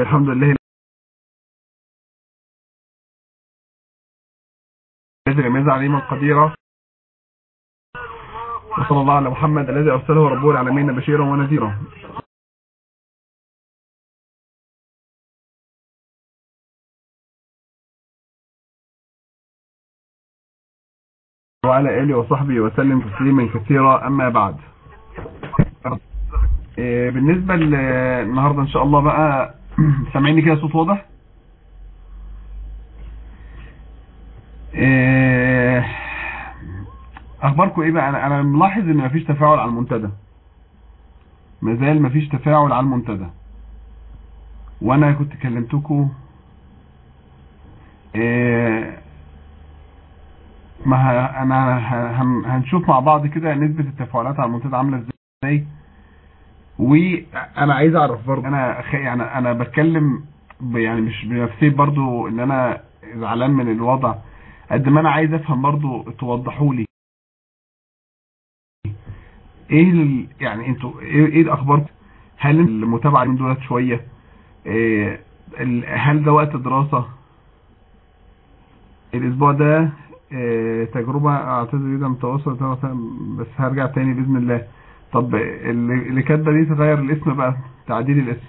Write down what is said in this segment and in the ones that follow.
الحمد لله الذي لم يزع عليما قديرا وصلى الله على محمد الذي أرسله رب العالمين بشيرا ونذيرا وعلى آله وصحبه وسلم تسليما كثيرا أما بعد إيه، بالنسبة للنهاردة إن شاء الله بقى سامعيني كده صوت واضح إيه، أخباركم إيه بقى أنا أنا ملاحظ إن مفيش تفاعل على المنتدى مازال مفيش تفاعل على المنتدى وأنا كنت كلمتكم إيه، ما ه- انا ه- هن- هنشوف مع بعض كده نسبة التفاعلات على المنتدى عاملة ازاي وانا عايز اعرف برضه انا خ- يعني انا بتكلم ب- يعني مش بنفسي برضه ان انا زعلان من الوضع قد ما انا عايز افهم برضه توضحوا لي ايه ال... يعني انتوا ايه, إيه الاخبار هل المتابعة من دولت شوية إيه ال... هل ده وقت دراسة الاسبوع ده آه، تجربة اعتذر جدا من التواصل بس هرجع تاني باذن الله طب اللي اللي كاتبه دي تغير الاسم بقى تعديل الاسم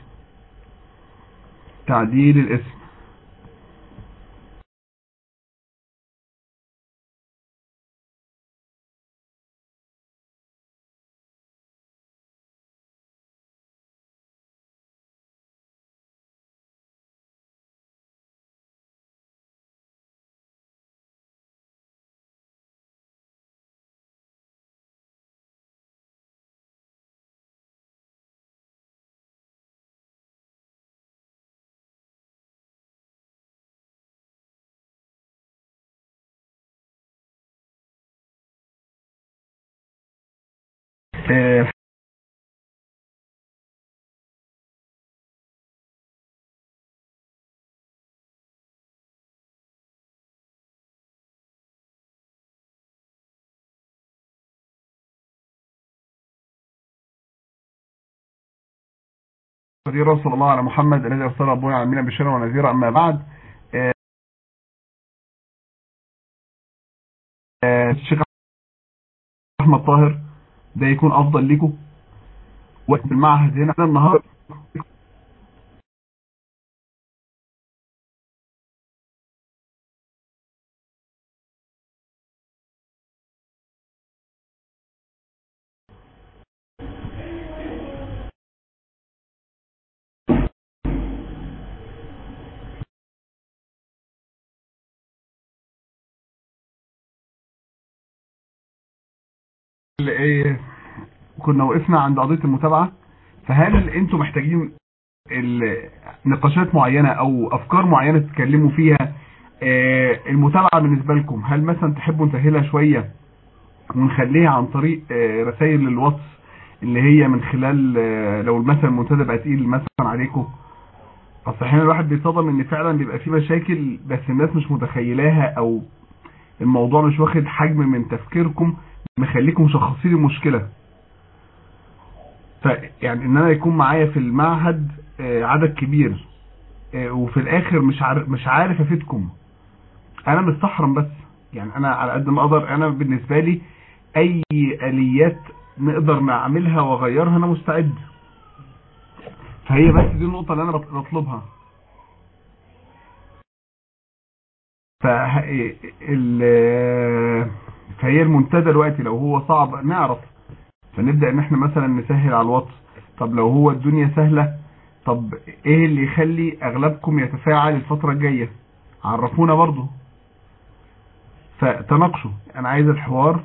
تعديل الاسم آه، فدي صلى الله على محمد الذي ارسل ربنا العالمين بشرا ونذيرا اما بعد آه، آه، الشيخ احمد طاهر ده يكون افضل لكم وقت المعهد هنا النهارده اللي ايه كنا وقفنا عند قضية المتابعة فهل انتوا محتاجين ال- نقاشات معينة او افكار معينة تتكلموا فيها آه، المتابعة بالنسبة لكم هل مثلا تحبوا نسهلها شوية ونخليها عن طريق آه، رسائل الواتس اللي هي من خلال آه، لو مثلا المنتدى بقى تقيل مثلا عليكم اصل احيانا الواحد بيتصدم ان فعلا بيبقى في مشاكل بس الناس مش متخيلاها او الموضوع مش واخد حجم من تفكيركم مخليكم مشخصين المشكلة فيعني ان انا يكون معايا في المعهد آه، عدد كبير آه، وفي الاخر مش عارف مش عارف افيدكم انا مستحرم بس يعني انا على قد ما اقدر انا بالنسبة لي اي اليات نقدر نعملها واغيرها انا مستعد فهي بس دي النقطة اللي انا بط- بطلبها فه... ال... فهي المنتدى دلوقتي لو هو صعب نعرف فنبدأ ان احنا مثلا نسهل على الواتس طب لو هو الدنيا سهلة طب ايه اللي يخلي اغلبكم يتفاعل الفترة الجاية عرفونا برضو فتناقشوا انا عايز الحوار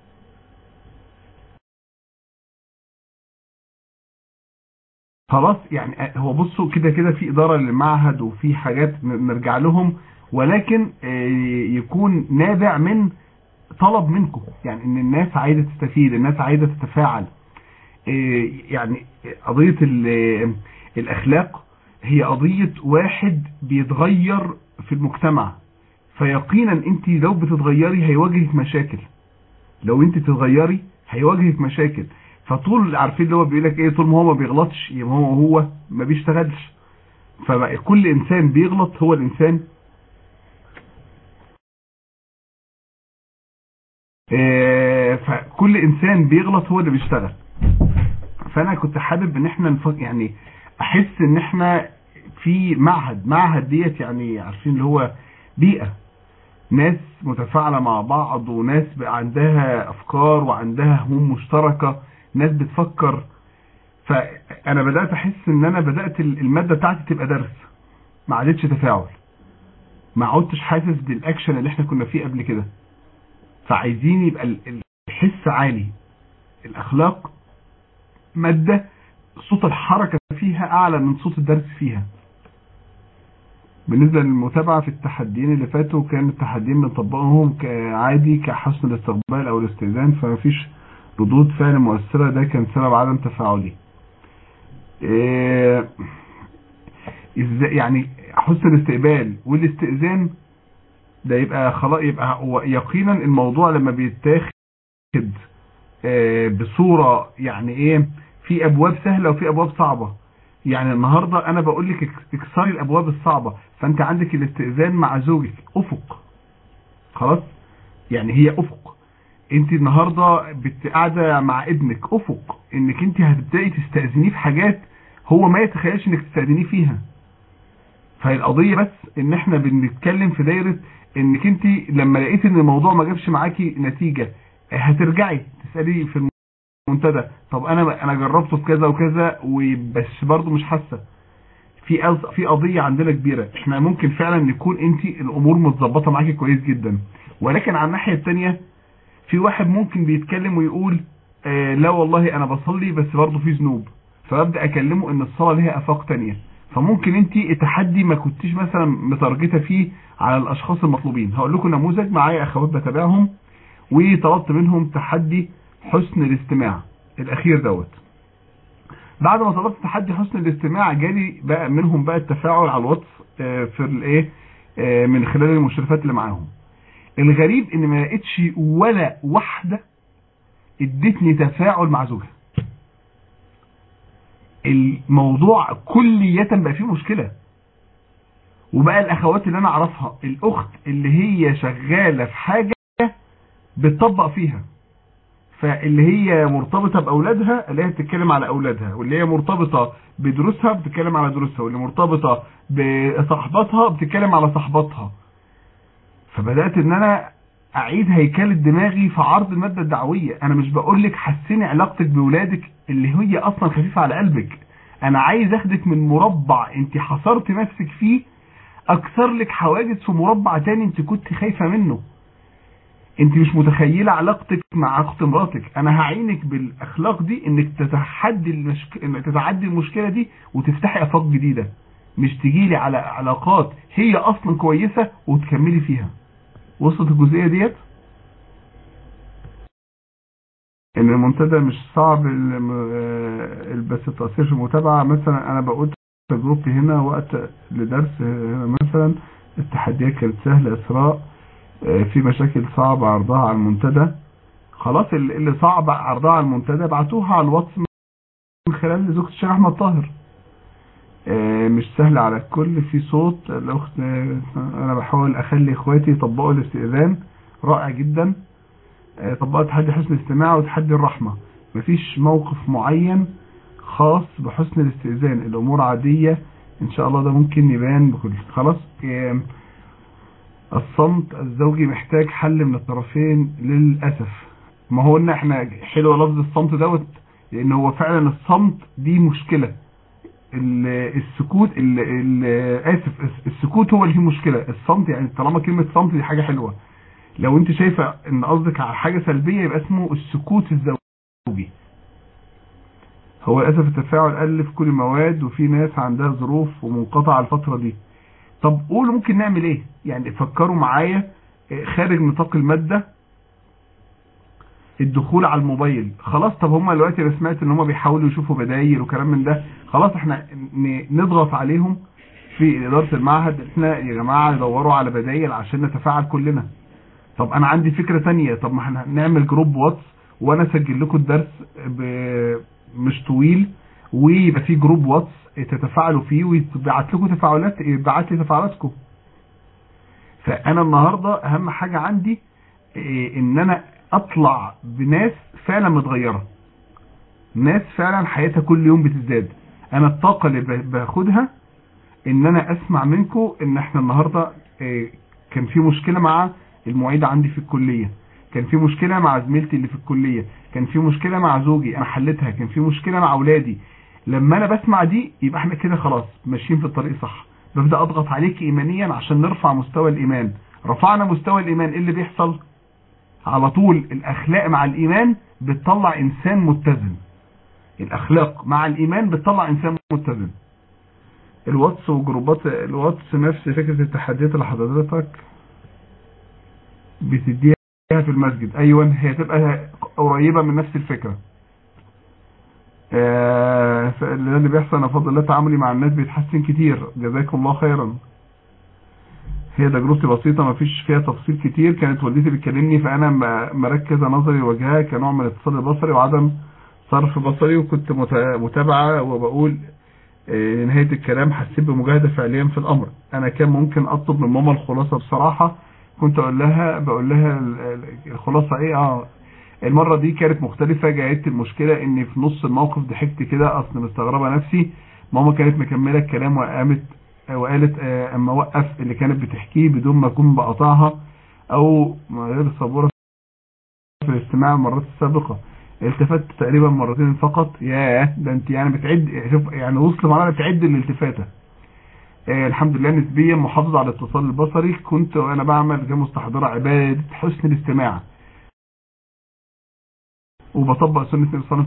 خلاص يعني هو بصوا كده كده في إدارة للمعهد وفي حاجات ن- نرجع لهم ولكن آه، يكون نابع من طلب منكم يعني ان الناس عايزة تستفيد الناس عايزة تتفاعل آه، يعني قضية ال- الأخلاق هي قضية واحد بيتغير في المجتمع فيقينا انت لو بتتغيري هيواجهك مشاكل لو انت تتغيري هيواجهك مشاكل فطول عارفين اللي هو بيقول لك ايه طول ما هو ما بيغلطش يبقى هو هو ما بيشتغلش فبقى كل انسان بيغلط هو الانسان آه، فكل انسان بيغلط هو اللي بيشتغل فانا كنت حابب ان احنا نفك يعني احس ان احنا في معهد معهد ديت يعني عارفين اللي هو بيئة ناس متفاعلة مع بعض وناس بقى عندها افكار وعندها هموم مشتركة ناس بتفكر فانا بدأت احس ان انا بدأت المادة بتاعتي تبقى درس ما عادتش تفاعل ما عدتش حاسس بالاكشن اللي احنا كنا فيه قبل كده فعايزين يبقى الحس عالي الاخلاق مادة صوت الحركة فيها اعلى من صوت الدرس فيها بالنسبة للمتابعة في التحديين اللي فاتوا كان التحديين بنطبقهم كعادي كحسن الاستقبال او الاستئذان فمفيش ردود فعل مؤثرة ده كان سبب عدم تفاعلي إيه ازاي يعني حسن الاستقبال والاستئذان ده يبقى خلاص يبقى هو يقينا الموضوع لما بيتاخد آه بصورة يعني ايه في ابواب سهلة وفي ابواب صعبة يعني النهاردة انا بقول لك اكسري الابواب الصعبة فانت عندك الاستئذان مع زوجك افق خلاص يعني هي افق انت النهاردة قاعدة مع ابنك افق انك انت هتبدأي تستأذنيه في حاجات هو ما يتخيلش انك تستأذنيه فيها فهي القضية بس ان احنا بنتكلم في دايرة انك انت لما لقيت ان الموضوع ما جابش معاكي نتيجة هترجعي تسألي في المنتدى طب انا انا جربته في كذا وكذا وبس برضه مش حاسة في في قضية عندنا كبيرة احنا ممكن فعلا نكون انت الامور متظبطة معاكي كويس جدا ولكن على الناحية التانية في واحد ممكن بيتكلم ويقول آه لا والله انا بصلي بس برضه في ذنوب فببدأ اكلمه ان الصلاة ليها افاق تانية فممكن انت التحدي ما كنتيش مثلا متارجته فيه على الاشخاص المطلوبين هقول لكم نموذج معايا اخوات بتابعهم وطلبت منهم تحدي حسن الاستماع الاخير دوت بعد ما طلبت تحدي حسن الاستماع جالي بقى منهم بقى التفاعل على الواتس في الايه من خلال المشرفات اللي معاهم الغريب ان ما لقيتش ولا واحده ادتني تفاعل مع زوجها الموضوع كلية بقى فيه مشكلة وبقى الاخوات اللي انا اعرفها الاخت اللي هي شغالة في حاجة بتطبق فيها فاللي هي مرتبطة باولادها اللي هي بتتكلم على اولادها واللي هي مرتبطة بدروسها بتتكلم على دروسها واللي مرتبطة بصحباتها بتتكلم على صحباتها فبدأت ان انا اعيد هيكلة دماغي في عرض المادة الدعوية انا مش بقول لك حسني علاقتك بولادك اللي هي اصلا خفيفة على قلبك انا عايز اخدك من مربع انت حصرت نفسك فيه اكثر لك حواجز في مربع تاني انت كنت خايفة منه انت مش متخيلة علاقتك مع اخت مراتك انا هعينك بالاخلاق دي انك تتحدي المشك... انك تتعدي المشكلة دي وتفتحي افاق جديدة مش تجيلي على علاقات هي اصلا كويسة وتكملي فيها وصلت الجزئية ديت ان المنتدى مش صعب بس التأثير في المتابعة مثلا انا بقول تجربتي هنا وقت لدرس هنا مثلا التحديات كانت سهلة اسراء في مشاكل صعبة عرضها على المنتدى خلاص اللي صعب عرضها على المنتدى بعتوها على الواتس من خلال زوجة الشيخ احمد طاهر مش سهل على الكل في صوت الاخت انا بحاول اخلي اخواتي يطبقوا الاستئذان رائع جدا طبقت تحدي حسن الاستماع وتحدي الرحمة مفيش موقف معين خاص بحسن الاستئذان الامور عادية ان شاء الله ده ممكن يبان بكل خلاص الصمت الزوجي محتاج حل من الطرفين للأسف ما هو قلنا احنا حلو لفظ الصمت دوت لان هو فعلا الصمت دي مشكلة السكوت ال ال اسف السكوت هو اللي فيه مشكلة الصمت يعني طالما كلمة صمت دي حاجة حلوة لو انت شايفة ان قصدك على حاجة سلبية يبقى اسمه السكوت الزوجي هو للاسف التفاعل قل في كل المواد وفي ناس عندها ظروف ومنقطعة الفترة دي طب قولوا ممكن نعمل ايه يعني فكروا معايا خارج نطاق المادة الدخول على الموبايل خلاص طب هم دلوقتي انا سمعت ان هم بيحاولوا يشوفوا بدايل وكلام من ده خلاص احنا نضغط عليهم في اداره المعهد احنا يا جماعه دوروا على بدايل عشان نتفاعل كلنا طب انا عندي فكره ثانيه طب ما احنا نعمل جروب واتس وانا اسجل لكم الدرس مش طويل ويبقى في جروب واتس تتفاعلوا فيه ويبعت لكم تفاعلات يبعت لي تفاعلاتكم فانا النهارده اهم حاجه عندي إيه ان انا اطلع بناس فعلا متغيره ناس فعلا حياتها كل يوم بتزداد انا الطاقه اللي باخدها ان انا اسمع منكم ان احنا النهارده إيه كان في مشكله مع المعيده عندي في الكليه كان في مشكله مع زميلتي اللي في الكليه كان في مشكله مع زوجي انا حلتها كان في مشكله مع اولادي لما انا بسمع دي يبقى احنا كده خلاص ماشيين في الطريق صح ببدا اضغط عليك ايمانيا عشان نرفع مستوى الايمان رفعنا مستوى الايمان ايه اللي بيحصل على طول الاخلاق مع الايمان بتطلع انسان متزن الاخلاق مع الايمان بتطلع انسان متزن الواتس وجروبات الواتس نفس فكره التحديات اللي حضرتك بتديها في المسجد ايوه هي تبقى قريبه من نفس الفكره آه اللي بيحصل انا فضل الله تعاملي مع الناس بيتحسن كتير جزاكم الله خيرا هي تجربتي بسيطة ما فيش فيها تفصيل كتير كانت والدتي بتكلمني فأنا مركزة نظري وجهها كنوع من الاتصال البصري وعدم صرف بصري وكنت متابعة وبقول نهاية الكلام حسيت بمجاهدة فعليا في الأمر أنا كان ممكن أطلب من ماما الخلاصة بصراحة كنت أقول لها بقول لها الخلاصة إيه آه المرة دي كانت مختلفة جايت المشكلة إني في نص الموقف ضحكت كده أصل مستغربة نفسي ماما كانت مكملة الكلام وقامت وقالت اما وقف اللي كانت بتحكيه بدون ما اكون بقطعها او غير صبورة في الاستماع المرات السابقة التفت تقريبا مرتين فقط ياه ده انت يعني بتعد شوف يعني وصل معانا بتعد الالتفاتة آه الحمد لله نسبيا محافظة على الاتصال البصري كنت وانا بعمل كمستحضرة عبادة حسن الاستماع وبطبق سنة النبي صلى الله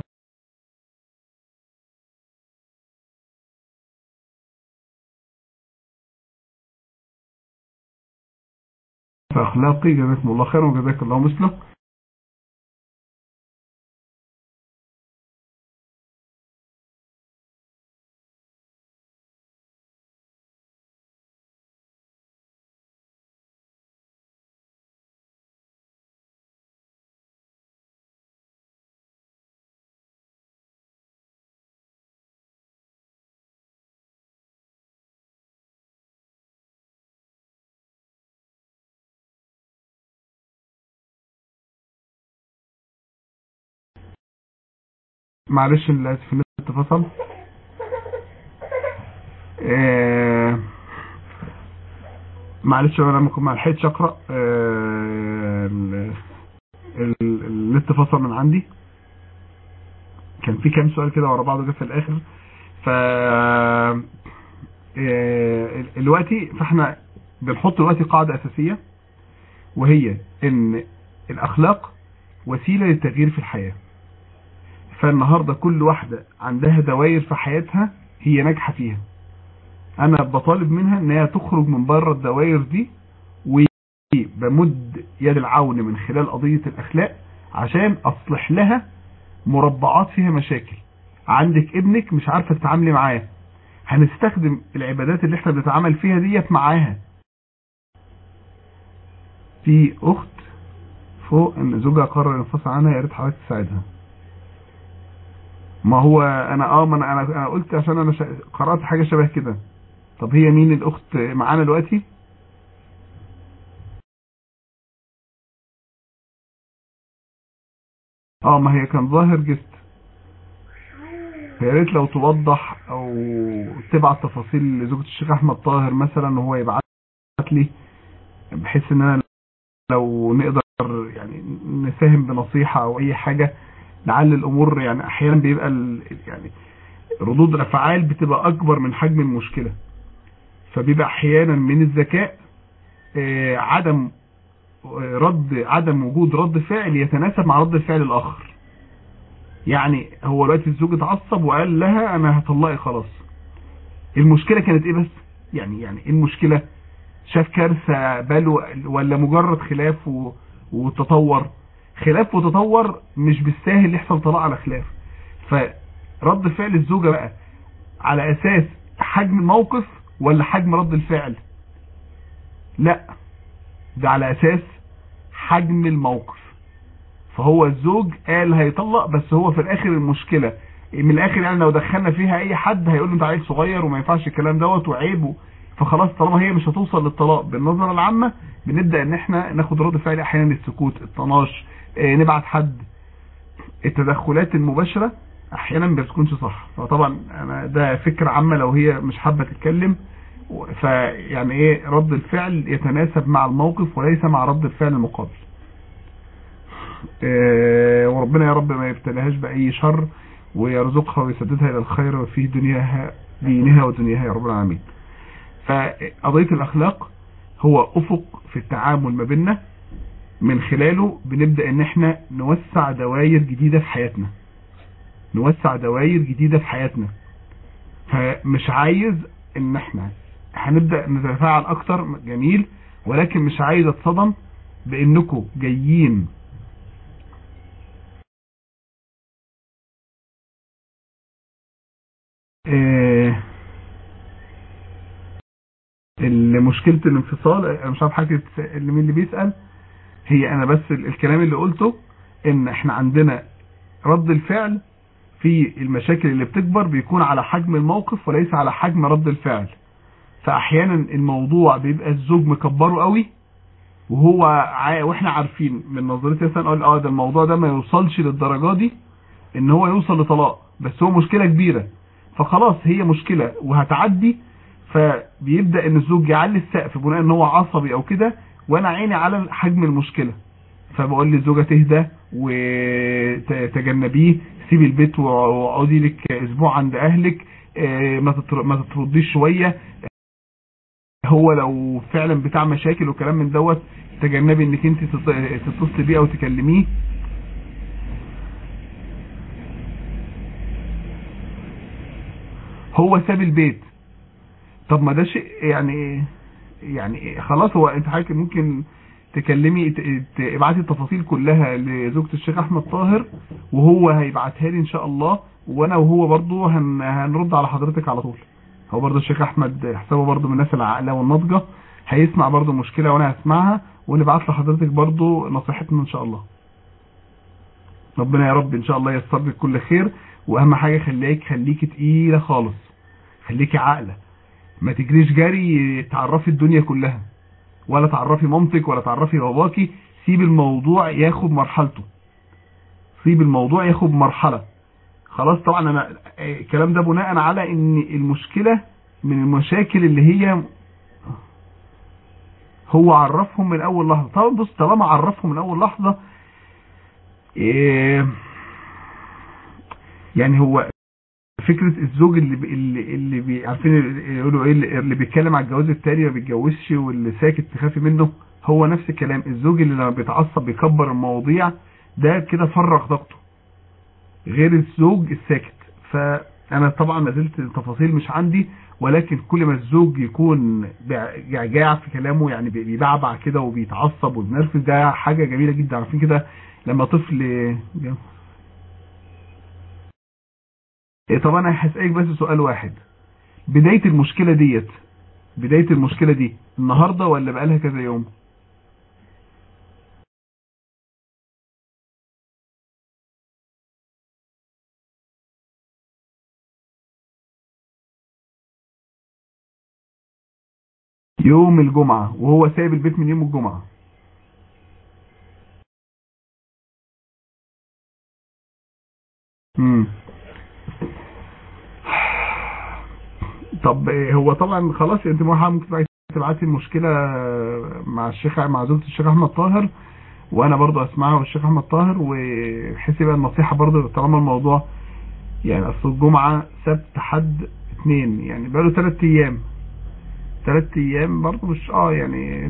أخلاقي جزاكم الله خيرا وجزاك الله مثله معلش للاسف النت فصل آه معلش انا ما لحقتش اقرا آه النت فصل من عندي كان في كام سؤال كده ورا بعض جه في الاخر ف دلوقتي فاحنا بنحط دلوقتي قاعده اساسيه وهي ان الاخلاق وسيله للتغيير في الحياه فالنهاردة كل واحدة عندها دوائر في حياتها هي ناجحة فيها انا بطالب منها ان هي تخرج من بره الدوائر دي وبمد يد العون من خلال قضية الاخلاق عشان اصلح لها مربعات فيها مشاكل عندك ابنك مش عارفة تتعاملي معاه هنستخدم العبادات اللي احنا بنتعامل فيها ديت معاها في اخت فوق ان زوجها قرر ينفصل عنها يا ريت حضرتك تساعدها ما هو انا اه ما انا انا قلت عشان انا قرات حاجه شبه كده طب هي مين الاخت معانا دلوقتي اه ما هي كان ظاهر جست يا ريت لو توضح او تبعت تفاصيل لزوجة الشيخ احمد طاهر مثلا وهو يبعت لي بحيث ان انا لو نقدر يعني نساهم بنصيحة او اي حاجة لعل الامور يعني احيانا بيبقى يعني ردود الافعال بتبقى اكبر من حجم المشكلة فبيبقى احيانا من الذكاء عدم رد عدم وجود رد فعل يتناسب مع رد الفعل الاخر يعني هو دلوقتي الزوج اتعصب وقال لها انا هطلقي خلاص المشكلة كانت ايه بس يعني يعني ايه المشكلة شاف كارثة بل ولا مجرد خلاف وتطور خلاف وتطور مش بالساهل يحصل طلاق على خلاف فرد فعل الزوجة بقى على اساس حجم الموقف ولا حجم رد الفعل لا ده على اساس حجم الموقف فهو الزوج قال هيطلق بس هو في الاخر المشكلة من الاخر يعني لو دخلنا فيها اي حد هيقول له انت عيل صغير وما ينفعش الكلام دوت وعيب فخلاص طالما هي مش هتوصل للطلاق بالنظره العامه بنبدا ان احنا ناخد رد فعل احيانا السكوت الطناش اه نبعت حد التدخلات المباشره احيانا ما بتكونش صح فطبعا انا ده فكره عامه لو هي مش حابه تتكلم فيعني ايه رد الفعل يتناسب مع الموقف وليس مع رد الفعل المقابل اه وربنا يا رب ما يبتليهاش باي شر ويرزقها ويسددها الى الخير وفي دنياها دينها ودنياها يا رب العالمين فقضية الاخلاق هو افق في التعامل ما بيننا من خلاله بنبدأ ان احنا نوسع دوائر جديدة في حياتنا نوسع دوائر جديدة في حياتنا فمش عايز ان احنا هنبدأ نتفاعل اكتر جميل ولكن مش عايز اتصدم بانكم جايين اه مشكلة الانفصال انا مش عارف حاجة اللي مين اللي بيسأل هي انا بس الكلام اللي قلته ان احنا عندنا رد الفعل في المشاكل اللي بتكبر بيكون على حجم الموقف وليس على حجم رد الفعل فاحيانا الموضوع بيبقى الزوج مكبره قوي وهو عا... واحنا عارفين من نظرتي مثلا اقول اه ده الموضوع ده ما يوصلش للدرجه دي ان هو يوصل لطلاق بس هو مشكله كبيره فخلاص هي مشكله وهتعدي فبيبدا ان الزوج يعلي السقف بناء ان هو عصبي او كده وانا عيني على حجم المشكله فبقول للزوجه تهدى وتجنبيه سيبي البيت واقعدي لك اسبوع عند اهلك ما تترديش شويه هو لو فعلا بتاع مشاكل وكلام من دوت تجنبي انك انت تتصلي بيه او تكلميه هو ساب البيت طب ما ده شيء يعني يعني خلاص هو انت حضرتك ممكن تكلمي ابعتي التفاصيل كلها لزوجة الشيخ احمد طاهر وهو هيبعتها لي ان شاء الله وانا وهو برضو هن هنرد على حضرتك على طول هو برضو الشيخ احمد حسابه برضو من الناس العاقله والناضجه هيسمع برضو المشكله وانا هسمعها ونبعت لحضرتك برضو نصيحتنا ان شاء الله ربنا يا رب ان شاء الله ييسر لك كل خير واهم حاجه خليك خليكي تقيله خالص خليكي عاقله ما تجريش جري تعرفي الدنيا كلها ولا تعرفي مامتك ولا تعرفي باباكي سيب الموضوع ياخد مرحلته سيب الموضوع ياخد مرحلة خلاص طبعا انا الكلام ده بناء على ان المشكلة من المشاكل اللي هي هو عرفهم من اول لحظة طبعا بص طالما عرفهم من اول لحظة إيه يعني هو فكرة الزوج اللي بي اللي اللي بي عارفين يقولوا ايه اللي بيتكلم على الجواز التاني ما بيتجوزش واللي ساكت تخافي منه هو نفس الكلام الزوج اللي لما بيتعصب بيكبر المواضيع ده كده فرغ طاقته غير الزوج الساكت فانا طبعا ما زلت التفاصيل مش عندي ولكن كل ما الزوج يكون جاع في كلامه يعني بيبعبع كده وبيتعصب وبينرفز ده حاجة جميلة جدا عارفين كده لما طفل طب انا هسألك بس سؤال واحد بداية المشكلة ديت بداية المشكلة دي النهاردة ولا بقالها كذا يوم يوم الجمعة وهو سايب البيت من يوم الجمعة امم طب هو طبعا خلاص انت ممكن تبعتي المشكلة مع الشيخ مع زوجة الشيخ احمد طاهر وانا برضو اسمعها والشيخ احمد طاهر وحسي بقى النصيحة برضو طالما الموضوع يعني اصل الجمعة سبت حد اثنين يعني بقاله ثلاث ايام ثلاث ايام برضو مش اه يعني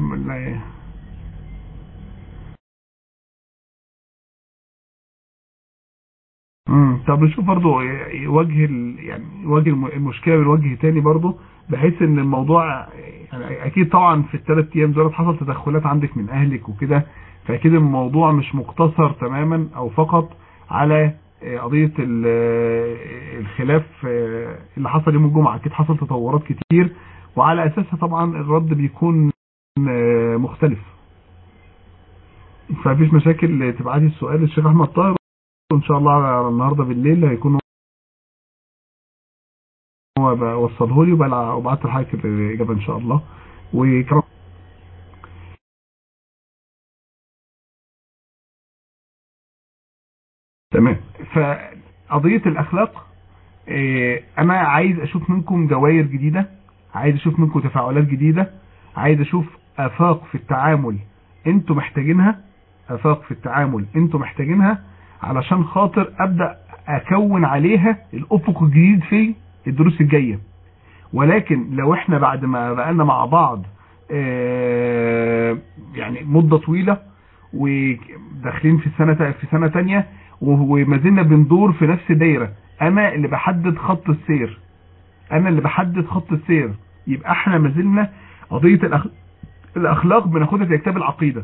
امم طب نشوف برضو وجه ال... يعني وجه المشكله بالوجه تاني برضو بحيث ان الموضوع يعني اكيد طبعا في الثلاث ايام دول حصل تدخلات عندك من اهلك وكده فاكيد الموضوع مش مقتصر تماما او فقط على قضيه الخلاف اللي حصل يوم الجمعه اكيد حصل تطورات كتير وعلى اساسها طبعا الرد بيكون مختلف فمفيش مشاكل تبعتي السؤال للشيخ احمد طاهر وان شاء الله على النهارده بالليل هيكون هو وصله لي وبعت لحضرتك الاجابه ان شاء الله وكمان تمام فقضيه الاخلاق انا عايز اشوف منكم دوائر جديده عايز اشوف منكم تفاعلات جديده عايز اشوف افاق في التعامل انتوا محتاجينها افاق في التعامل انتوا محتاجينها علشان خاطر ابدا اكون عليها الافق الجديد في الدروس الجايه ولكن لو احنا بعد ما بقالنا مع بعض يعني مدة طويلة وداخلين في السنة في سنة تانية وما زلنا بندور في نفس الدايرة انا اللي بحدد خط السير انا اللي بحدد خط السير يبقى احنا ما زلنا قضية الاخلاق بناخدها في كتاب العقيدة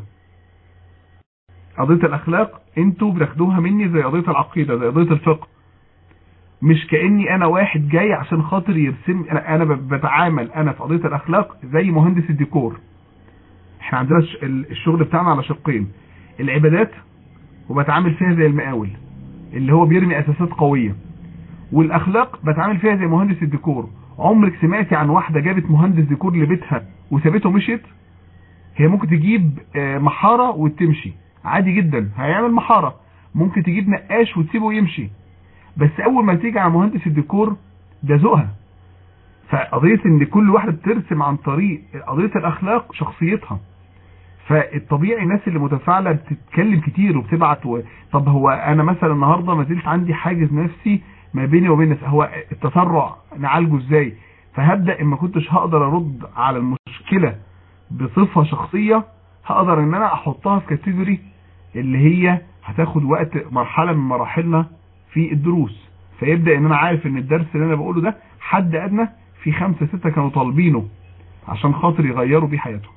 قضية الاخلاق انتوا بتاخدوها مني زي قضية العقيدة زي قضية الفقه مش كأني انا واحد جاي عشان خاطر يرسم انا, أنا بتعامل انا في قضية الاخلاق زي مهندس الديكور احنا عندنا الشغل بتاعنا على شقين العبادات وبتعامل فيها زي المقاول اللي هو بيرمي اساسات قوية والاخلاق بتعامل فيها زي مهندس الديكور عمرك سمعتي عن واحدة جابت مهندس ديكور لبيتها وسابته مشيت هي ممكن تجيب محارة وتمشي عادي جدا هيعمل محارة ممكن تجيب نقاش وتسيبه يمشي بس اول ما تيجي على مهندس الديكور ده ذوقها فقضية ان كل واحدة بترسم عن طريق قضية الاخلاق شخصيتها فالطبيعي الناس اللي متفاعلة بتتكلم كتير وبتبعت و... طب هو انا مثلا النهاردة ما زلت عندي حاجز نفسي ما بيني وبين الناس هو التسرع نعالجه ازاي فهبدأ ان ما كنتش هقدر ارد على المشكلة بصفة شخصية هقدر ان انا احطها في كاتيجوري اللي هي هتاخد وقت مرحلة من مراحلنا في الدروس فيبدأ ان انا عارف ان الدرس اللي انا بقوله ده حد ادنى في خمسة ستة كانوا طالبينه عشان خاطر يغيروا بيه حياتهم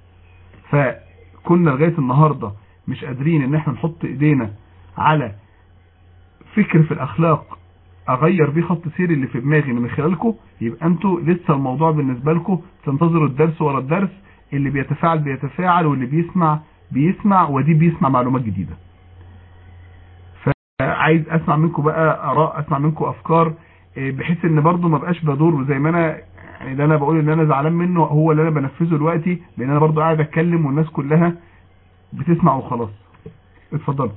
فكنا لغاية النهاردة مش قادرين ان احنا نحط ايدينا على فكر في الاخلاق اغير بيه خط سيري اللي في دماغي من خلالكم يبقى انتوا لسه الموضوع بالنسبة لكم تنتظروا الدرس ورا الدرس اللي بيتفاعل بيتفاعل واللي بيسمع بيسمع ودي بيسمع معلومات جديدة فعايز اسمع منكم بقى اراء اسمع منكم افكار بحيث ان برضو ما بقاش بدور زي ما انا يعني اللي انا بقول ان انا زعلان منه هو اللي انا بنفذه دلوقتي لان انا برضو قاعد اتكلم والناس كلها بتسمع وخلاص اتفضلوا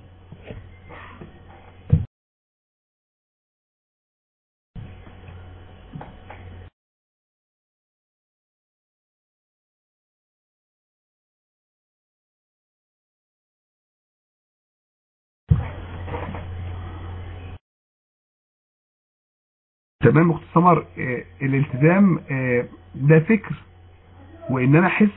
تمام اخت سمر آه الالتزام آه ده فكر وان انا احس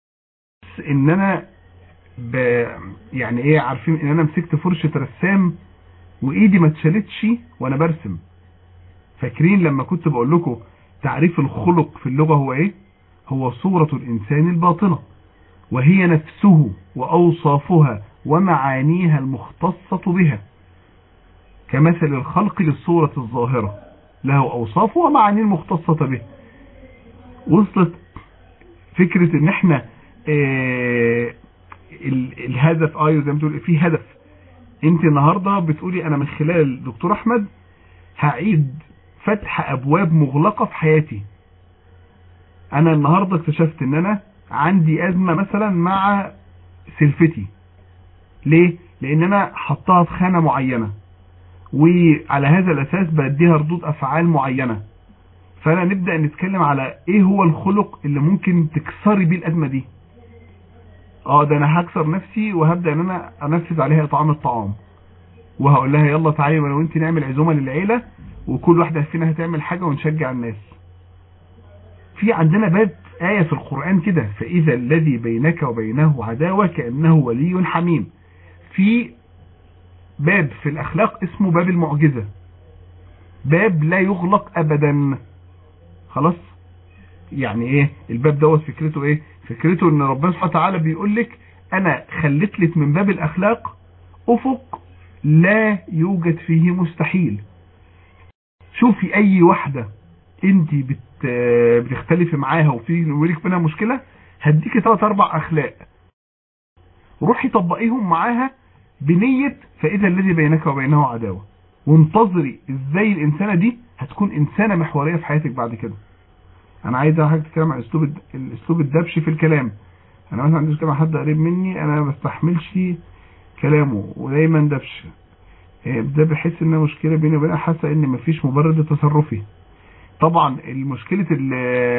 ان انا ب يعني ايه عارفين ان انا مسكت فرشة رسام وايدي ما اتشالتش وانا برسم فاكرين لما كنت بقول لكم تعريف الخلق في اللغة هو ايه هو صورة الانسان الباطنة وهي نفسه واوصافها ومعانيها المختصة بها كمثل الخلق للصورة الظاهرة له أوصاف ومعاني مختصة به وصلت فكرة ان احنا اه الهدف ايوه زي ما بتقول في هدف انت النهاردة بتقولي انا من خلال دكتور احمد هعيد فتح ابواب مغلقة في حياتي انا النهاردة اكتشفت ان انا عندي ازمة مثلا مع سلفتي ليه لان انا حطها في خانة معينة وعلى هذا الاساس بديها ردود افعال معينة فانا نبدأ نتكلم على ايه هو الخلق اللي ممكن تكسري بيه الازمة دي اه ده انا هكسر نفسي وهبدأ ان انا انفذ عليها اطعام الطعام وهقول لها يلا تعالي انا وانت نعمل عزومة للعيلة وكل واحدة فينا هتعمل حاجة ونشجع الناس في عندنا باب آية في القرآن كده فإذا الذي بينك وبينه عداوة كأنه ولي حميم في باب في الأخلاق اسمه باب المعجزة باب لا يغلق أبدا خلاص يعني ايه الباب دوت فكرته ايه فكرته ان ربنا سبحانه وتعالى بيقول لك انا خليت لك من باب الاخلاق افق لا يوجد فيه مستحيل شوفي اي واحدة انت بت بتختلفي معاها وفي ولك منها مشكلة هديكي ثلاث اربع اخلاق روحي طبقيهم معاها بنية فاذا الذي بينك وبينه عداوة وانتظري ازاي الانسانة دي هتكون انسانة محورية في حياتك بعد كده انا عايز حضرتك تتكلم عن اسلوب الد- الاسلوب الدبش في الكلام انا مثلا عندي مع حد قريب مني انا ما بستحملش كلامه ودايما دبش إيه، ده بحس انها مشكله بيني وبينها حاسه ان مفيش مبرر لتصرفي طبعا المشكله ال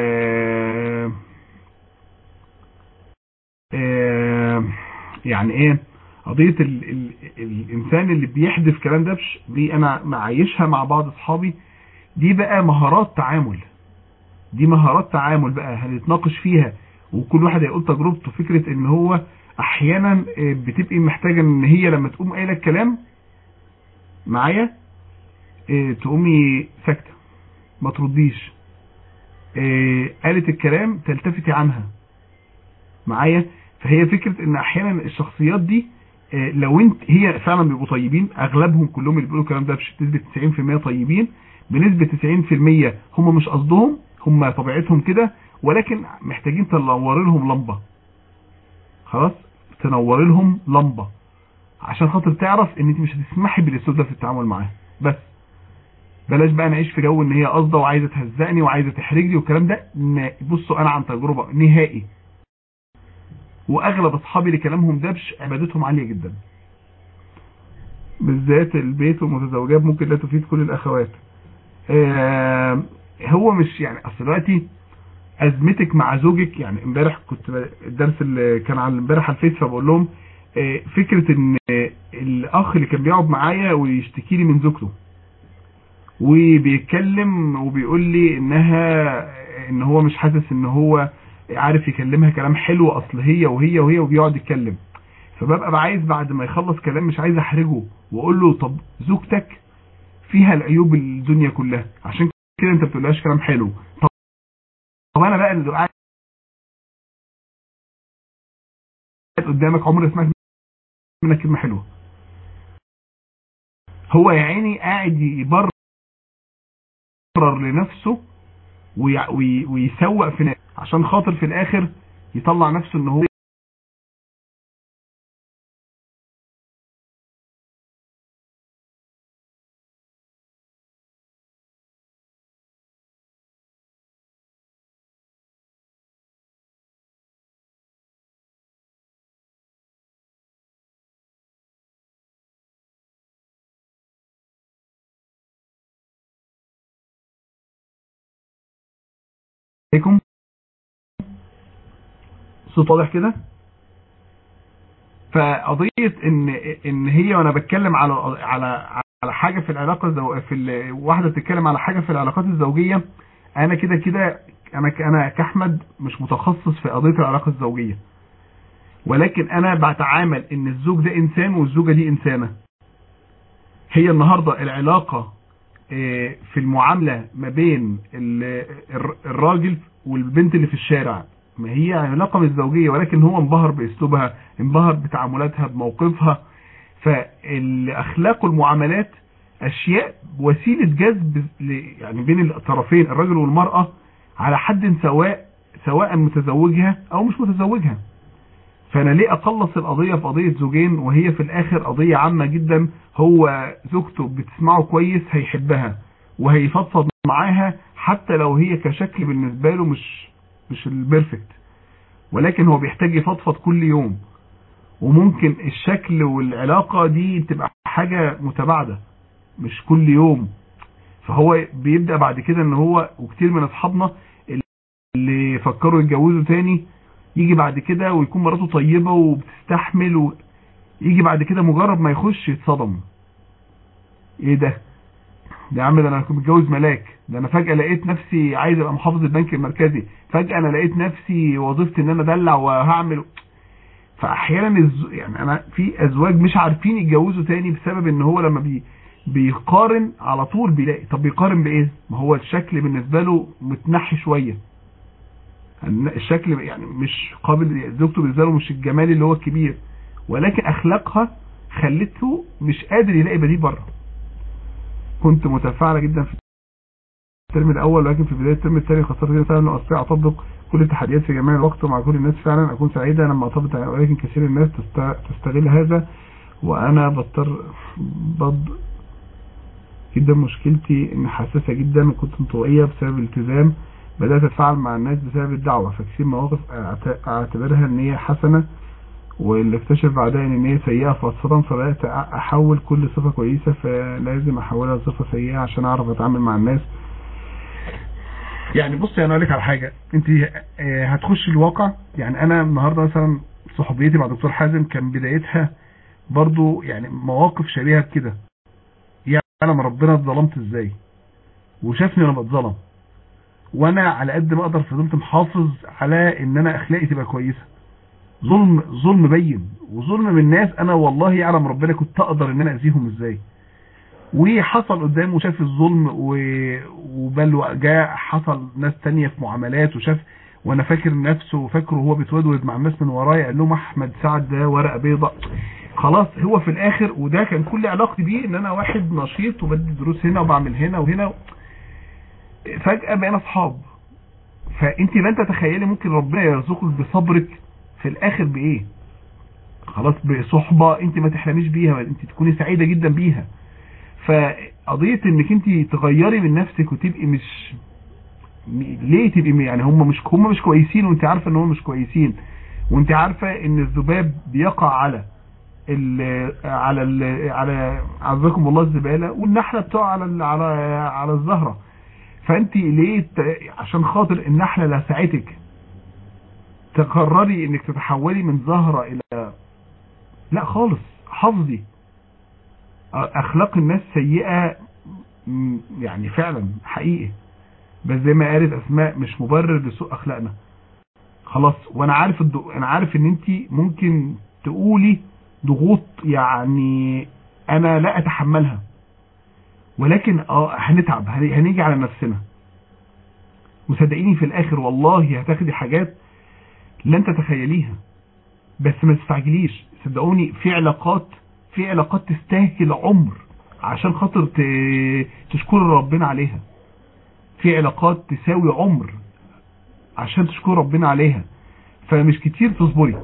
آه، يعني ايه قضيه ال ال الانسان اللي بيحدف كلام دبش دي انا معايشها مع بعض اصحابي دي بقى مهارات تعامل دي مهارات تعامل بقى هنتناقش فيها وكل واحد هيقول تجربته فكرة ان هو احيانا آه، بتبقي محتاجة ان هي لما تقوم قايله الكلام معايا آه، تقومي ساكتة ما ترديش آه، قالت الكلام تلتفتي عنها معايا فهي فكرة ان احيانا الشخصيات دي آه، لو انت هي فعلا بيبقوا طيبين اغلبهم كلهم اللي بيقولوا الكلام ده بنسبة 90% طيبين بنسبة 90% هم مش قصدهم هم طبيعتهم كده ولكن محتاجين تنور لهم لمبة خلاص تنور لهم لمبة عشان خاطر تعرف ان انت مش هتسمحي بالاسلوب ده في التعامل معاه بس بلاش بقى نعيش في جو ان هي قصده وعايزه تهزقني وعايزه تحرجني والكلام ده ن- بصوا انا عن تجربه نهائي واغلب اصحابي اللي كلامهم دبش عبادتهم عاليه جدا بالذات البيت والمتزوجات ممكن لا تفيد كل الاخوات آه، هو مش يعني اصل دلوقتي ازمتك مع زوجك يعني امبارح كنت ب- الدرس اللي كان على امبارح على الفيس فبقول لهم آه، فكره ان آه، الاخ اللي كان بيقعد معايا ويشتكي لي من زوجته وبيتكلم وبيقول لي انها ان هو مش حاسس ان هو عارف يكلمها كلام حلو اصل هي وهي وهي وبيقعد يتكلم فببقى عايز بعد ما يخلص كلام مش عايز احرجه واقول له طب زوجتك فيها العيوب الدنيا كلها عشان كده انت بتقولهاش كلام حلو طب طب انا بقى اللي قاعد قدامك عمري ما سمعت منك كلمه حلوه هو يا عيني قاعد يبرر لنفسه وي- وي- ويسوق في نفسه عشان خاطر في الاخر يطلع نفسه ان هو عليكم صوت واضح كده فقضيه ان ان هي وانا بتكلم على على على حاجه في العلاقه الزو... في ال... واحده بتتكلم على حاجه في العلاقات الزوجيه انا كده كده انا ك... انا كاحمد مش متخصص في قضيه العلاقه الزوجيه ولكن انا بتعامل ان الزوج ده انسان والزوجه دي انسانه هي النهارده العلاقه آه، في المعامله ما بين ال- الر- الراجل والبنت اللي في الشارع ما هي علاقه مش زوجيه ولكن هو انبهر باسلوبها انبهر بتعاملاتها بموقفها فالاخلاق والمعاملات اشياء وسيله جذب ل- يعني بين الطرفين الرجل والمراه على حد سواء سواء متزوجها او مش متزوجها فانا ليه اقلص القضيه في قضيه زوجين وهي في الاخر قضيه عامه جدا هو زوجته بتسمعه كويس هيحبها وهيفضفض معاها حتى لو هي كشكل بالنسبه له مش مش البيرفكت ولكن هو بيحتاج يفضفض كل يوم وممكن الشكل والعلاقه دي تبقى حاجه متباعده مش كل يوم فهو بيبدا بعد كده ان هو وكتير من اصحابنا اللي فكروا يتجوزوا تاني يجي بعد كده ويكون مراته طيبة وبتستحمل و... يجي بعد كده مجرد ما يخش يتصدم ايه ده ده يا عم ده انا كنت متجوز ملاك ده انا فجأة لقيت نفسي عايز ابقى محافظ البنك المركزي فجأة انا لقيت نفسي وظيفتي ان انا ادلع وهعمل فاحيانا الز... يعني انا في ازواج مش عارفين يتجوزوا تاني بسبب ان هو لما بي... بيقارن على طول بيلاقي طب بيقارن بايه ما هو الشكل بالنسبة له متنحي شوية الشكل يعني مش قابل زوجته بالنسبه له مش الجمال اللي هو الكبير ولكن اخلاقها خلته مش قادر يلاقي بديل بره كنت متفاعله جدا في الترم الاول ولكن في بدايه الترم الثاني خاصه كده فعلا لو استطيع اطبق كل التحديات في جميع الوقت ومع كل الناس فعلا اكون سعيده لما اطبق ولكن كثير من الناس تست- تستغل هذا وانا بضطر بض جدا مشكلتي ان حساسة جدا وكنت انطوائية بسبب الالتزام بدأت اتفاعل مع الناس بسبب الدعوة فكثير مواقف أعت- اعتبرها ان هي حسنة واللي اكتشف بعدها ان هي سيئة فاتصدم فبدأت أ- احول كل صفة كويسة فلازم احولها لصفة سيئة عشان اعرف اتعامل مع الناس يعني بصي انا اقول لك على حاجة انت آه، هتخش الواقع يعني انا النهاردة مثلا صحوبيتي مع دكتور حازم كان بدايتها برضو يعني مواقف شبيهة بكده يعلم ربنا اتظلمت ازاي وشافني وانا بتظلم وانا على قد ما اقدر فضلت محافظ على ان انا اخلاقي تبقى كويسة ظلم ظلم بين وظلم من ناس انا والله يعلم ربنا كنت اقدر ان انا اذيهم ازاي وحصل قدامه شاف الظلم و- وبل جاء حصل ناس تانية في معاملات وشاف وانا فاكر نفسه وفاكره هو بيتودود مع الناس من ورايا قال لهم احمد سعد ده ورقه بيضاء خلاص هو في الاخر وده كان كل علاقتي بيه ان انا واحد نشيط وبدي دروس هنا وبعمل هنا وهنا فجأة بقينا اصحاب فانت لا انت تخيلي ممكن ربنا يرزقك بصبرك في الاخر بايه خلاص بصحبة انت ما تحلميش بيها انت تكوني سعيدة جدا بيها فقضية انك انت تغيري من نفسك وتبقي مش م- ليه تبقي يعني هم مش هم مش كويسين وانت عارفة ان هم مش كويسين وانت عارفة ان الذباب بيقع على ال على ال على عزكم الله الزبالة والنحلة بتقع على ال على على الزهرة فانت ليه ت- عشان خاطر النحلة لسعتك تقرري انك تتحولي من زهرة الى لا خالص حافظي اخلاق الناس سيئة م- يعني فعلا حقيقي بس زي ما قالت اسماء مش مبرر لسوء اخلاقنا خلاص وانا عارف الدو... انا عارف ان انت ممكن تقولي ضغوط يعني انا لا اتحملها ولكن اه هنتعب هن- هنيجي على نفسنا وصدقيني في الاخر والله هتاخدي حاجات لن تتخيليها بس ما تستعجليش صدقوني في علاقات في علاقات تستاهل عمر عشان خاطر ت- تشكر ربنا عليها في علاقات تساوي عمر عشان تشكر ربنا عليها فمش كتير تصبري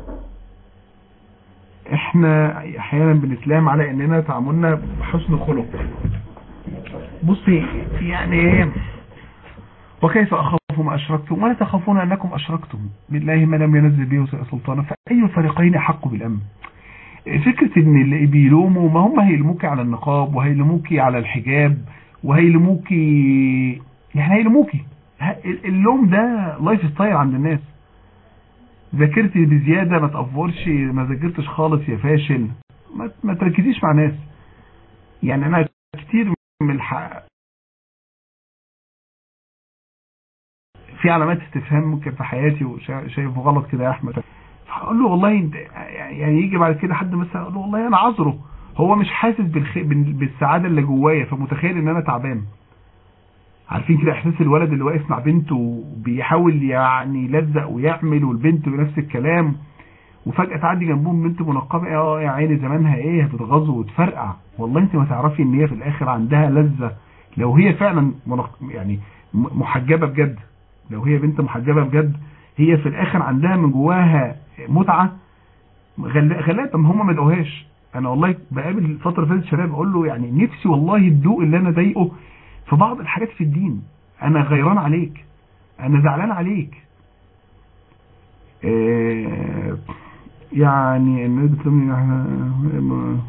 احنا احيانا بنتلام على اننا تعاملنا بحسن خلق بصي يعني ايه وكيف اخاف ما اشركتم ولا تخافون انكم اشركتم بالله ما لم ينزل به سلطانا فاي الفريقين احق بالامن فكرة ان اللي بيلوموا ما هم هيلموكي على النقاب وهيلموكي على الحجاب وهيلموكي يعني هيلموكي ه- اللوم ده لايف ستايل عند الناس ذاكرتي بزيادة ما تقفرش ما ذاكرتش خالص يا فاشل ما, ما تركزيش مع ناس يعني انا كتير من الحق في علامات استفهام ممكن في حياتي وشايفه غلط كده يا احمد هقول له والله انت يعني يجي بعد كده حد مثلا اقول له والله انا عذره هو مش حاسس بالخ... بال- بالسعاده اللي جوايا فمتخيل ان انا تعبان عارفين كده احساس الولد اللي واقف مع بنته وبيحاول يعني يلزق ويعمل والبنت بنفس الكلام وفجأة تعدي جنبهم بنت منقبة اه يا عيني زمانها ايه هتتغاظ وتفرقع والله انت ما تعرفي ان هي في الاخر عندها لذة لو هي فعلا منق... يعني م- محجبة بجد لو هي بنت محجبة بجد هي في الاخر عندها من جواها متعة غلا- غلاء طب هم ما دقوهاش انا والله بقابل فترة فاتت شباب اقول له يعني نفسي والله الذوق اللي انا ضايقه في بعض الحاجات في الدين انا غيران عليك انا زعلان عليك آه، يعني الناس بتلومني احنا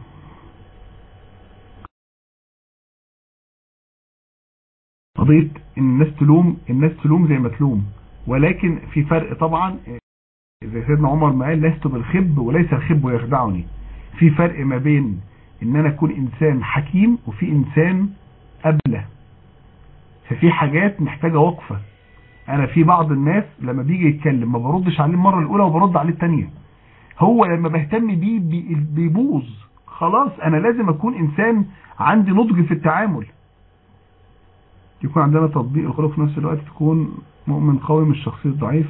قضية ان الناس تلوم الناس تلوم زي ما تلوم ولكن في فرق طبعا زي سيدنا عمر ما قال لست بالخب وليس الخب يخدعني في فرق ما بين ان انا اكون انسان حكيم وفي انسان ابله ففي حاجات محتاجة وقفة انا في بعض الناس لما بيجي يتكلم ما بردش عليه المرة الاولى وبرد عليه الثانيه هو لما بهتم بيه بي- بيبوظ خلاص انا لازم اكون انسان عندي نضج في التعامل يكون عندنا تطبيق الخلق في نفس الوقت تكون مؤمن قوي مش شخصية ضعيف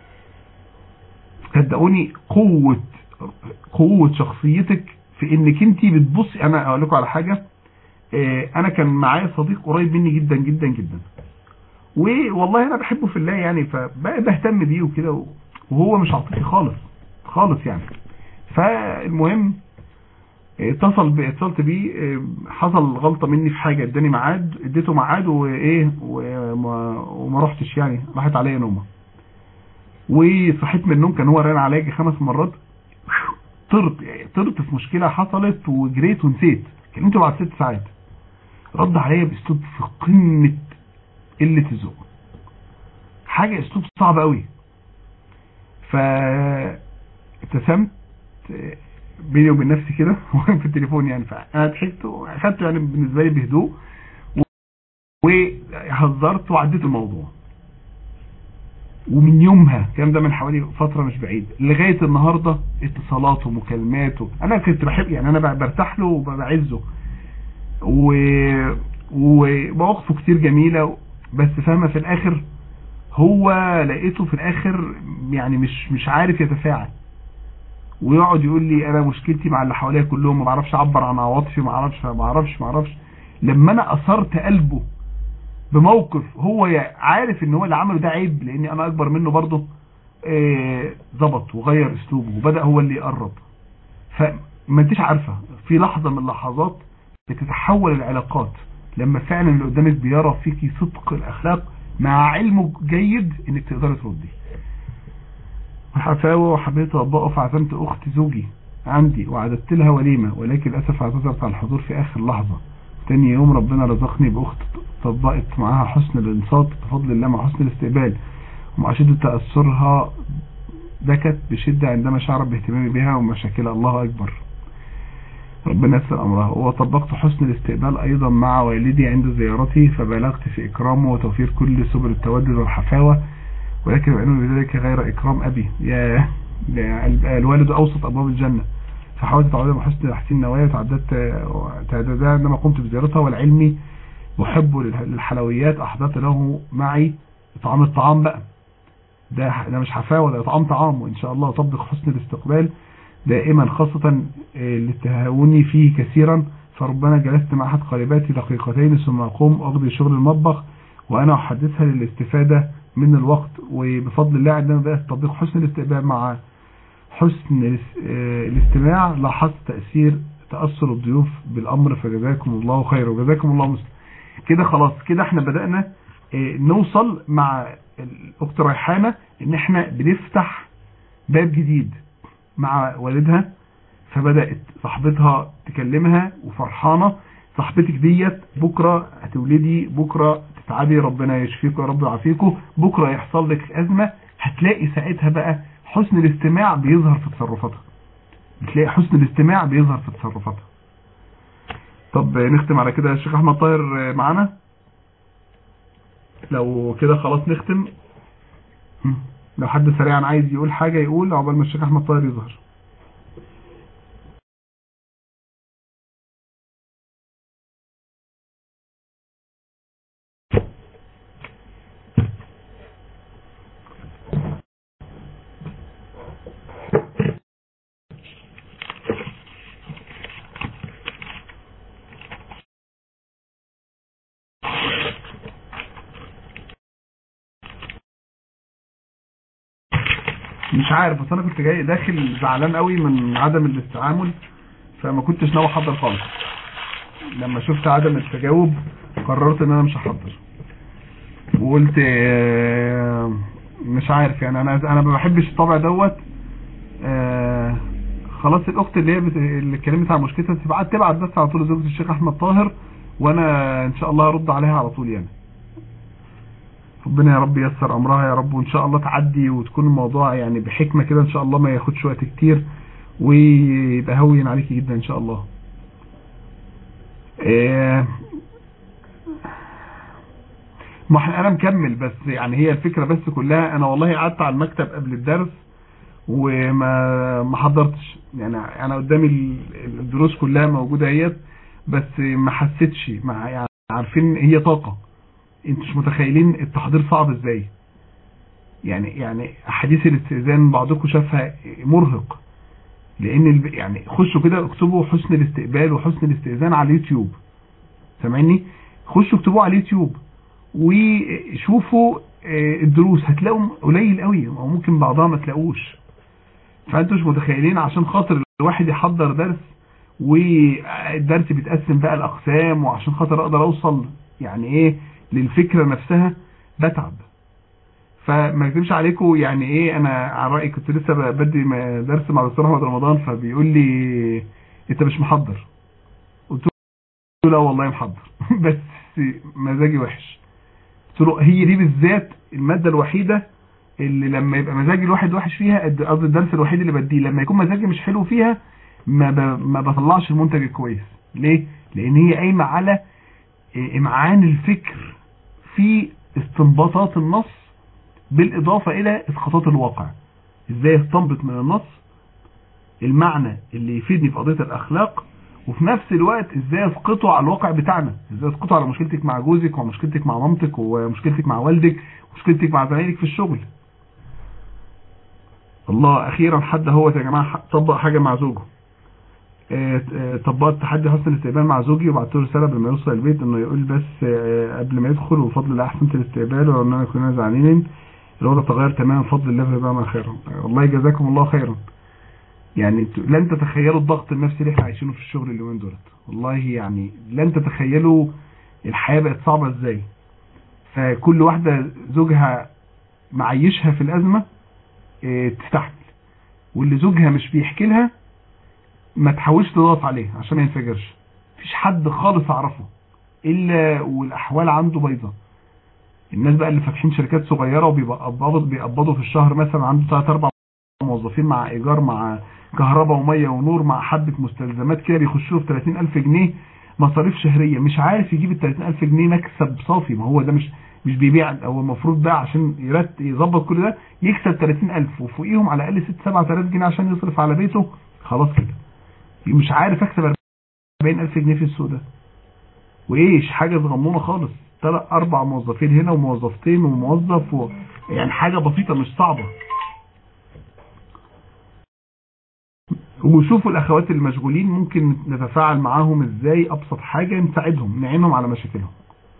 صدقوني قوة قوة شخصيتك في انك انت بتبصي انا اقول لكم على حاجة آه، انا كان معايا صديق قريب مني جدا جدا جدا والله انا بحبه في الله يعني فبهتم بيه وكده وهو مش عاطفي خالص خالص يعني فالمهم اتصل بي اتصلت بيه اه، حصل غلطة مني في حاجة اداني ميعاد اديته ميعاد وايه وما, وما رحتش يعني راحت عليا نومه وصحيت من النوم كان هو رن عليا يجي خمس مرات طرت طرت في مشكلة حصلت وجريت ونسيت كلمته بعد ست ساعات رد عليا باسلوب في قمة قلة الذوق حاجة اسلوب صعب قوي ف ابتسمت بيني وبين نفسي كده في التليفون يعني فانا ضحكت واخدته يعني بالنسبه لي بهدوء وهزرت وعديت الموضوع ومن يومها الكلام ده من حوالي فتره مش بعيد لغايه النهارده اتصالات ومكالمات انا كنت بحب يعني انا برتاح له وبعزه و ومواقفه كتير جميله بس فاهمه في الاخر هو لقيته في الاخر يعني مش مش عارف يتفاعل ويقعد يقول لي انا مشكلتي مع اللي حواليا كلهم ما بعرفش اعبر عن عواطفي ما اعرفش ما اعرفش ما اعرفش لما انا اثرت قلبه بموقف هو عارف ان هو اللي عمله ده عيب لاني انا اكبر منه برضه ظبط وغير اسلوبه وبدا هو اللي يقرب فما انتش عارفه في لحظه من اللحظات بتتحول العلاقات لما فعلا اللي قدامك بيرى فيكي صدق الاخلاق مع علمه جيد انك تقدري تردي حفاوة وحبيت أطبقه فعزمت أخت زوجي عندي وعددت لها وليمة ولكن للأسف اعتذرت عن الحضور في آخر لحظة تاني يوم ربنا رزقني بأخت طبقت معاها حسن الانصات بفضل الله مع حسن الاستقبال ومع شدة تأثرها بكت بشدة عندما شعرت باهتمامي بها ومشاكلها الله أكبر ربنا يسر أمرها وطبقت حسن الاستقبال أيضا مع والدي عند زيارتي فبلغت في إكرامه وتوفير كل سبل التودد والحفاوة ولكن العلم بذلك غير إكرام أبي يا الوالد أوسط أبواب الجنة فحاولت تعودها بحسن تحسين نوايا وتعددت تعدادها عندما قمت بزيارتها والعلمي محب للحلويات أحضرت له معي طعام الطعام بقى ده ده مش حفاوة ده طعام طعام وإن شاء الله أطبق حسن الاستقبال دائما خاصة اللي اتهاوني فيه كثيرا فربما جلست مع أحد قريباتي دقيقتين ثم أقوم أقضي شغل المطبخ وأنا أحدثها للاستفادة من الوقت وبفضل الله عندما بدأت تطبيق حسن الاستقبال مع حسن الاستماع لاحظت تأثير تأثر الضيوف بالأمر فجزاكم الله خير وجزاكم الله مسلم كده خلاص كده احنا بدأنا نوصل مع الأخت ريحانة ان احنا بنفتح باب جديد مع والدها فبدأت صاحبتها تكلمها وفرحانة صاحبتك ديت بكرة هتولدي بكرة تتعبي ربنا يشفيك يا رب يعافيكم بكرة يحصل لك أزمة هتلاقي ساعتها بقى حسن الاستماع بيظهر في تصرفاتها بتلاقي حسن الاستماع بيظهر في تصرفاتها طب نختم على كده الشيخ احمد طاهر معانا لو كده خلاص نختم لو حد سريعا عايز يقول حاجة يقول عقبال ما الشيخ احمد طاهر يظهر مش عارف بس انا كنت جاي داخل زعلان قوي من عدم الاستعامل فما كنتش ناوي احضر خالص لما شفت عدم التجاوب قررت ان انا مش هحضر وقلت مش عارف يعني انا انا ما بحبش الطبع دوت خلاص الاخت اللي هي اللي اتكلمت عن مشكلتها تبعت تبعت بس على طول زوجة الشيخ احمد طاهر وانا ان شاء الله هرد عليها على طول يعني ربنا يا رب ييسر امرها يا رب وان شاء الله تعدي وتكون الموضوع يعني بحكمة كده ان شاء الله ما ياخدش وقت كتير ويبقى هون عليكي جدا ان شاء الله إيه ما انا مكمل بس يعني هي الفكرة بس كلها انا والله قعدت على المكتب قبل الدرس وما ما حضرتش يعني انا قدامي الدروس كلها موجودة اهيت بس ما حسيتش مع يعني عارفين هي طاقة انتوا مش متخيلين التحضير صعب ازاي يعني يعني احاديث الاستئذان بعضكم شافها مرهق لان يعني خشوا كده اكتبوا حسن الاستقبال وحسن الاستئذان على اليوتيوب سامعني خشوا اكتبوه على اليوتيوب وشوفوا الدروس هتلاقوا قليل قوي او ممكن بعضها ما تلاقوش فانتوا مش متخيلين عشان خاطر الواحد يحضر درس والدرس بيتقسم بقى الاقسام وعشان خاطر اقدر اوصل يعني ايه للفكرة نفسها بتعب فما اكذبش عليكم يعني ايه انا على رايي كنت لسه بدي درس مع دكتور احمد رمضان فبيقول لي انت مش محضر قلت له لا والله محضر بس مزاجي وحش قلت له هي دي بالذات المادة الوحيدة اللي لما يبقى مزاجي الواحد وحش فيها قصدي الدرس الوحيد اللي بديه لما يكون مزاجي مش حلو فيها ما ب... ما بطلعش المنتج الكويس ليه لان هي قايمه على امعان الفكر في استنباطات النص بالاضافه الى اسقاطات الواقع ازاي استنبط من النص المعنى اللي يفيدني في قضيه الاخلاق وفي نفس الوقت ازاي اسقطه على الواقع بتاعنا ازاي اسقطه على مشكلتك مع جوزك ومشكلتك مع مامتك ومشكلتك مع والدك ومشكلتك مع زمايلك في الشغل الله اخيرا حد هو يا جماعه طبق حاجه مع زوجه طبقت تحدي حسن الاستقبال مع زوجي وبعت له رساله قبل ما يوصل البيت انه يقول بس قبل ما يدخل وبفضل الله احسنت الاستقبال ولو اننا كنا زعلانين الوضع تغير تماما بفضل الله فبقى خيرا والله جزاكم الله خيرا يعني لن تتخيلوا الضغط النفسي اللي احنا عايشينه في الشغل اليومين دولت والله يعني لن تتخيلوا الحياه بقت صعبه ازاي فكل واحده زوجها معيشها في الازمه تستحمل واللي زوجها مش بيحكي لها ما تحاولش تضغط عليه عشان ما ينفجرش مفيش حد خالص اعرفه الا والاحوال عنده بيضة الناس بقى اللي فاتحين شركات صغيرة وبيقبضوا بيقبضوا في الشهر مثلا عنده 3 4 موظفين مع ايجار مع كهرباء وميه ونور مع حبة مستلزمات كده بيخشوا في 30000 جنيه مصاريف شهرية مش عارف يجيب ال 30000 جنيه مكسب صافي ما هو ده مش مش بيبيع هو المفروض بقى عشان يرت يظبط كل ده يكسب 30000 وفوقيهم على الاقل 6 7000 جنيه عشان يصرف على بيته خلاص كده مش عارف اكسب 40000 جنيه في السوق ده وايش حاجه صغنونه خالص ثلاث اربع موظفين هنا وموظفتين وموظف و... يعني حاجه بسيطه مش صعبه وشوفوا الاخوات المشغولين ممكن نتفاعل معاهم ازاي ابسط حاجه نساعدهم نعينهم على مشاكلهم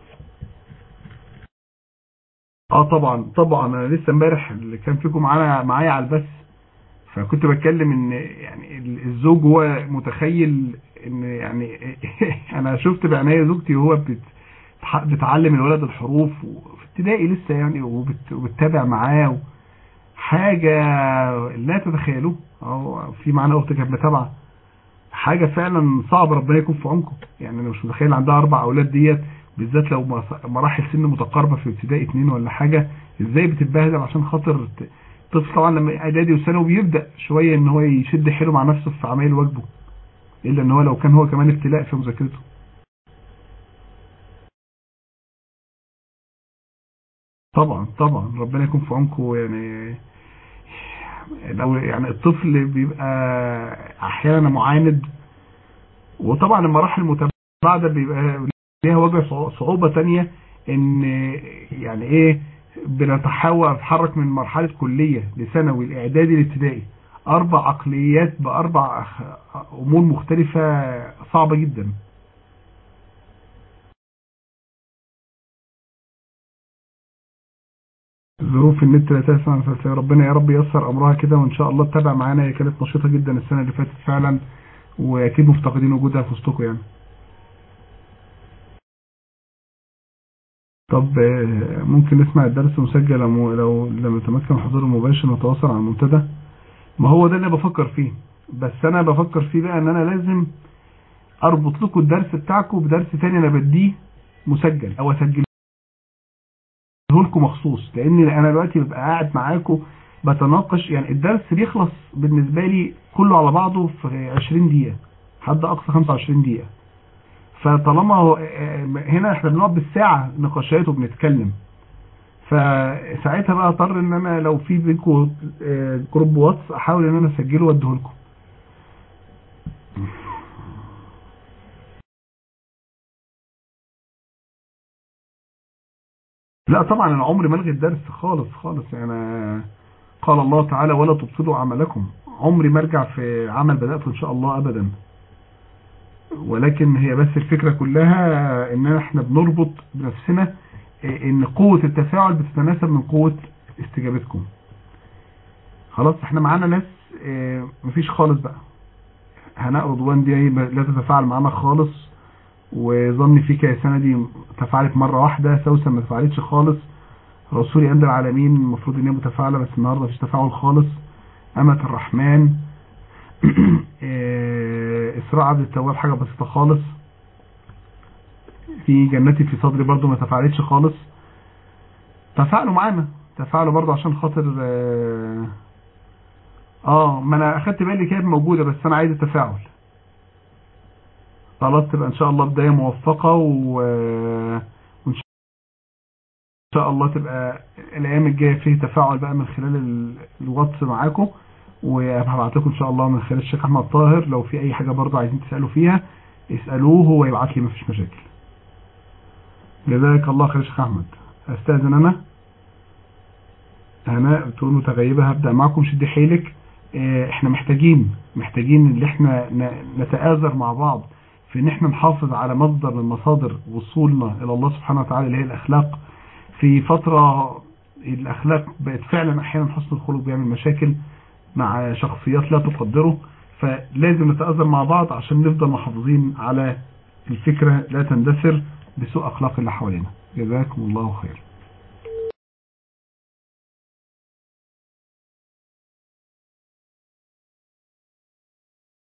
اه طبعا طبعا انا لسه امبارح اللي كان فيكم معانا معايا على البث فكنت بتكلم ان يعني الزوج هو متخيل ان يعني انا شفت بعناية زوجتي وهو بت بتعلم الولد الحروف في ابتدائي لسه يعني وبتتابع معاه حاجة لا تتخيلوه او في معانا اخت كانت متابعة حاجة فعلا صعبة ربنا يكون في عمكم يعني انا مش متخيل عندها اربع اولاد ديت بالذات لو مراحل سن متقاربة في ابتدائي اتنين ولا حاجة ازاي بتتبهدل عشان خاطر الطفل طبعا لما اعدادي وثانوي بيبدا شويه ان هو يشد حيله مع نفسه في عمايل واجبه الا ان هو لو كان هو كمان ابتلاء في مذاكرته طبعا طبعا ربنا يكون في عونكم يعني لو يعني الطفل بيبقى احيانا معاند وطبعا المراحل المتباعده بيبقى ليها وجه صعوبه تانية ان يعني ايه بنتحول نتحرك من مرحلة كلية لثانوي الاعدادي الابتدائي اربع عقليات باربع امور مختلفة صعبة جدا ظروف النت لا تسمع ربنا يا رب ييسر امرها كده وان شاء الله تتابع معانا هي كانت نشيطة جدا السنة اللي فاتت فعلا واكيد مفتقدين وجودها في وسطكم يعني طب ممكن نسمع الدرس مسجل لو لو لم يتمكن الحضور المباشر نتواصل على المنتدى ما هو ده اللي بفكر فيه بس انا بفكر فيه بقى ان انا لازم اربط لكم الدرس بتاعكم بدرس تاني انا بديه مسجل او اسجله لكم مخصوص لان انا دلوقتي ببقى قاعد معاكم بتناقش يعني الدرس بيخلص بالنسبه لي كله على بعضه في 20 دقيقه حد اقصى 25 دقيقه فطالما هو هنا احنا بنقعد بالساعة نقاشات وبنتكلم فساعتها بقى اضطر ان انا لو في بينكم جروب واتس احاول ان انا اسجله واديه لكم لا طبعا انا عمري ما الغي الدرس خالص خالص يعني قال الله تعالى ولا تبطلوا عملكم عمري ما ارجع في عمل بدأته ان شاء الله ابدا ولكن هي بس الفكرة كلها ان احنا بنربط بنفسنا ان قوة التفاعل بتتناسب من قوة استجابتكم خلاص احنا معانا ناس مفيش خالص بقى هناء رضوان دي لا تتفاعل معانا خالص وظني فيك يا سندي تفاعلت مرة واحدة سوسن ما تفاعلتش خالص رسولي عند العالمين المفروض ان هي متفاعلة بس النهاردة مفيش تفاعل خالص أمة الرحمن إسراء عبد التواب حاجة بسيطة خالص في جنتي في صدري برضو ما تفاعلتش خالص تفاعلوا معانا تفاعلوا برضو عشان خاطر اه, آه ما انا اخدت بالي كانت موجودة بس انا عايز التفاعل خلاص تبقى ان شاء الله بداية موفقة و... وان شاء الله تبقى الايام الجاية فيه تفاعل بقى من خلال الواتس معاكم وهبعت لكم ان شاء الله من خلال الشيخ احمد طاهر لو في اي حاجة برضه عايزين تسألوا فيها اسألوه هو يبعت لي مفيش مشاكل جزاك الله خير شيخ احمد استاذن انا هناء بتقول متغيبة هبدأ معكم شد حيلك احنا محتاجين محتاجين ان احنا نتآزر مع بعض في ان احنا نحافظ على مصدر من مصادر وصولنا الى الله سبحانه وتعالى اللي هي الاخلاق في فترة الاخلاق بقت فعلا احيانا حسن الخلق بيعمل مشاكل مع شخصيات لا تقدره فلازم نتآزر مع بعض عشان نفضل محافظين على الفكرة لا تندثر بسوء اخلاق اللي حوالينا جزاكم الله خير